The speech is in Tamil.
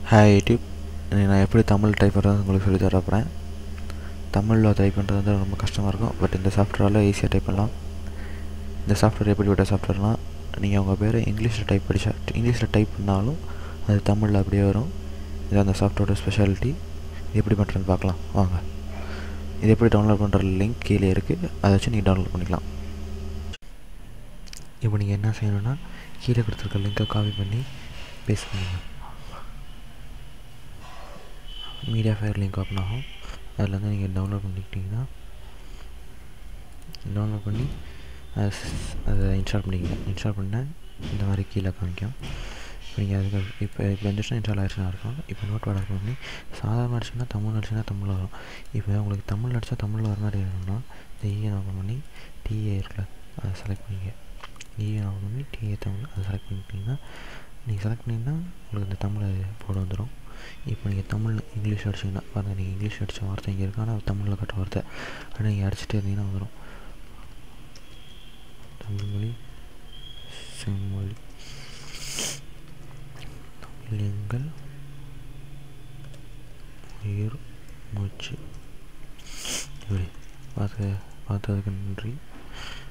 ஹாய் யூடியூப் நான் எப்படி தமிழ் டைப் பண்ணுறது உங்களுக்கு சொல்லி தர போகிறேன் தமிழில் டைப் பண்ணுறது வந்து ரொம்ப கஷ்டமாக இருக்கும் பட் இந்த சாஃப்ட்வேரில் ஈஸியாக டைப் பண்ணலாம் இந்த சாஃப்ட்வேர் எப்படிப்பட்ட சாஃப்ட்வேர்னால் நீங்கள் உங்கள் பேரை இங்கிலீஷில் டைப் படிச்சா இங்கிலீஷில் டைப் பண்ணாலும் அது தமிழில் அப்படியே வரும் இது அந்த சாஃப்ட்வேரோட ஸ்பெஷாலிட்டி இது எப்படி பண்ணுறதுன்னு பார்க்கலாம் வாங்க இது எப்படி டவுன்லோட் பண்ணுற லிங்க் கீழே இருக்குது அதை வச்சு நீங்கள் டவுன்லோட் பண்ணிக்கலாம் இப்போ நீங்கள் என்ன செய்யணும்னா கீழே கொடுத்துருக்க லிங்கை காப்பி பண்ணி பேஸ்ட் பண்ணுங்க மீடியா ஃபயர் லிங்க் ஓப்பன் ஆகும் அதில் வந்து நீங்கள் டவுன்லோட் பண்ணிக்கிட்டிங்கன்னா டவுன்லோட் பண்ணி அதை அதை இன்ஸ்டால் பண்ணிக்கணும் இன்ஸ்டால் பண்ணால் இந்த மாதிரி கீழே காமிக்கும் இப்போ நீங்கள் அதுக்கு இப்போ இப்போ வந்துச்சுன்னா இன்ஸ்டால் ஆயிடுச்சுன்னா இருக்கும் இப்போ நோட் வேர்ட் பண்ணி சாதாரண அடிச்சுன்னா தமிழ் அடிச்சுன்னா தமிழில் வரும் இப்போ உங்களுக்கு தமிழ் அடித்தா தமிழில் வர மாதிரி வேணும்னா இந்த ஈயை ஓப்பன் பண்ணி டிஏ இருக்குல்ல அதை செலக்ட் பண்ணிக்க ஈயை ஓப்பன் பண்ணி டிஏ தமிழ் அதை செலக்ட் பண்ணிக்கிட்டிங்கன்னா நீங்கள் செலக்ட் பண்ணிங்கன்னா உங்களுக்கு இந்த தமிழ் போட வந்துடும் இப்போ நீங்கள் தமிழ் இங்கிலீஷ் அடிச்சிங்கன்னா பாருங்கள் நீங்கள் இங்கிலீஷ் அடித்த வார்த்தை இங்கே இருக்குது ஆனால் தமிழில் கட்ட வார்த்தை ஆனால் நீங்கள் அடிச்சுட்டே இருந்தீங்கன்னா வந்துடும் தமிழ்மொழி செம்மொழி தமிழ் எங்கள் உயிர் மூச்சு இப்படி பார்த்து பார்த்ததுக்கு நன்றி